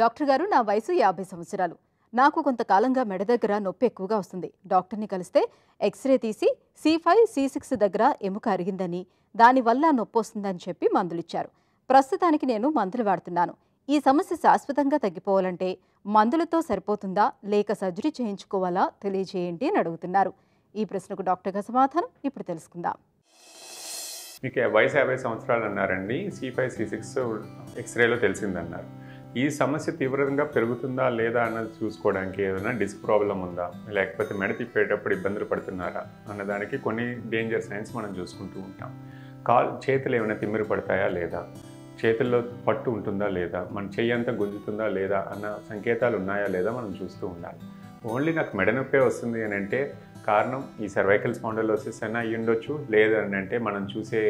doctor గారు నా వయసు యాభై సంవత్సరాలు నాకు కొంతకాలంగా మెడ దగ్గర నొప్పి ఎక్కువగా వస్తుంది డాక్టర్ని కలిస్తే ఎక్స్రే తీసి సి ఫైవ్ సి సిక్స్ దగ్గర ఎముక అరిగిందని దానివల్ల నొప్పి వస్తుందని చెప్పి మందులిచ్చారు ప్రస్తుతానికి నేను మందులు వాడుతున్నాను ఈ సమస్య శాశ్వతంగా తగ్గిపోవాలంటే మందులతో సరిపోతుందా లేక సర్జరీ చేయించుకోవాలా తెలియజేయండి అని అడుగుతున్నారు ఈ ప్రశ్నకు డాక్టర్గా సమాధానం ఇప్పుడు తెలుసుకుందాం మీకు వయసు యాభై సంవత్సరాలు అన్నారండి సి ఫైవ్ సి సిక్స్ ఎక్స్రేలో తెలిసిందన్నారు ఈ సమస్య తీవ్రంగా పెరుగుతుందా లేదా అన్నది చూసుకోవడానికి ఏదైనా డిస్క్ ప్రాబ్లం ఉందా లేకపోతే మెడ తిప్పేటప్పుడు ఇబ్బందులు పడుతున్నారా అన్నదానికి కొన్ని డేంజర్ సైన్స్ మనం చూసుకుంటూ ఉంటాం కాల్ చేతులు ఏమైనా తిమ్మిరి పడతాయా లేదా చేతుల్లో పట్టు ఉంటుందా లేదా మన చెయ్యి అంతా గుంజుతుందా లేదా అన్న సంకేతాలు ఉన్నాయా లేదా మనం చూస్తూ ఉండాలి ఓన్లీ నాకు మెడ నొప్పే వస్తుంది అని అంటే కారణం ఈ సర్వైకల్ స్పాండలోసిస్ అయినా అయ్యి ఉండొచ్చు లేదని అంటే మనం చూసే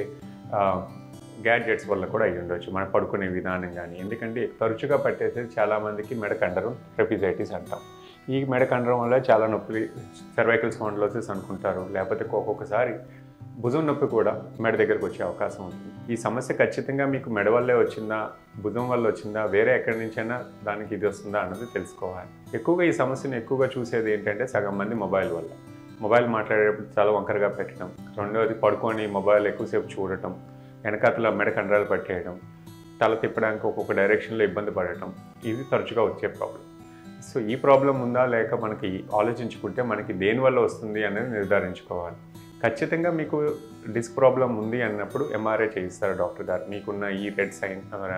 గ్యాడ్జెట్స్ వల్ల కూడా అయ్యి ఉండొచ్చు మనం పడుకునే విధానం కానీ ఎందుకంటే తరచుగా పట్టేసేది చాలామందికి మెడ కండరం ట్రెపిజైటిస్ అంటాం ఈ మెడ కండరం వల్ల చాలా నొప్పి సర్వైకల్ స్పాండలోసిస్ అనుకుంటారు లేకపోతే ఒక్కొక్కసారి భుజం నొప్పి కూడా మెడ దగ్గరకు వచ్చే అవకాశం ఉంటుంది ఈ సమస్య ఖచ్చితంగా మీకు మెడ వల్లే వచ్చిందా భుజం వల్ల వచ్చిందా వేరే ఎక్కడి నుంచైనా దానికి ఇది వస్తుందా అన్నది తెలుసుకోవాలి ఎక్కువగా ఈ సమస్యను ఎక్కువగా చూసేది ఏంటంటే సగం మంది మొబైల్ వల్ల మొబైల్ మాట్లాడేటప్పుడు చాలా వంకరగా పెట్టడం రెండోది పడుకొని మొబైల్ ఎక్కువసేపు చూడటం వెనకాతల మెడ కండరాలు పట్టేయడం తల తిప్పడానికి ఒక్కొక్క డైరెక్షన్లో ఇబ్బంది పడటం ఇవి తరచుగా వచ్చే ప్రాబ్లం సో ఈ ప్రాబ్లం ఉందా లేక మనకి ఆలోచించుకుంటే మనకి దేనివల్ల వస్తుంది అనేది నిర్ధారించుకోవాలి ఖచ్చితంగా మీకు డిస్క్ ప్రాబ్లం ఉంది అన్నప్పుడు ఎంఆర్ఐ చేయిస్తారు డాక్టర్ గారు మీకున్న ఈ రెడ్ సైన్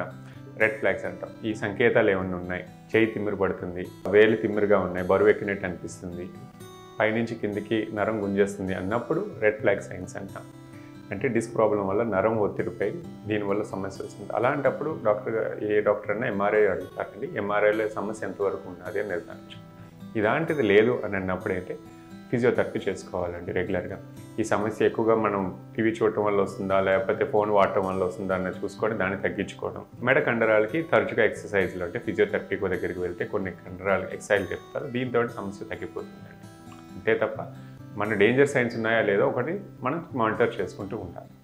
రెడ్ ఫ్లాగ్స్ అంటాం ఈ సంకేతాలు ఏమైనా ఉన్నాయి చేయి తిమ్మిరి పడుతుంది వేలు తిమ్మిరిగా ఉన్నాయి బరువు ఎక్కినట్టు అనిపిస్తుంది పైనుంచి కిందికి నరం గుంజేస్తుంది అన్నప్పుడు రెడ్ ఫ్లాగ్ సైన్స్ అంటాం అంటే డిస్క్ ప్రాబ్లం వల్ల నరం ఒత్తిడిపై దీనివల్ల సమస్య వస్తుంది అలాంటప్పుడు డాక్టర్ గా- ఏ డాక్టర్ అయినా ఎంఆర్ఐ అడుగుతారండి ఎంఆర్ఐలో సమస్య ఎంతవరకు ఉన్నది అని నిర్ధారించు ఇలాంటిది లేదు అని అన్నప్పుడు అయితే ఫిజియోథెరపీ చేసుకోవాలండి రెగ్యులర్గా ఈ సమస్య ఎక్కువగా మనం టీవీ చూడటం వల్ల వస్తుందా లేకపోతే ఫోన్ వాడటం వల్ల వస్తుందా అన్నది చూసుకొని దాన్ని తగ్గించుకోవడం మెడ కండరాలకి తరచుగా ఎక్సర్సైజ్లు అంటే ఫిజియోథెరపీ దగ్గరికి వెళ్తే కొన్ని కండరాలు ఎక్సర్సైజ్ చెప్తారు దీంతో సమస్య తగ్గిపోతుందండి అంతే తప్ప మన డేంజర్ సైన్స్ ఉన్నాయా లేదో ఒకటి మనం మానిటర్ చేసుకుంటూ ఉండాలి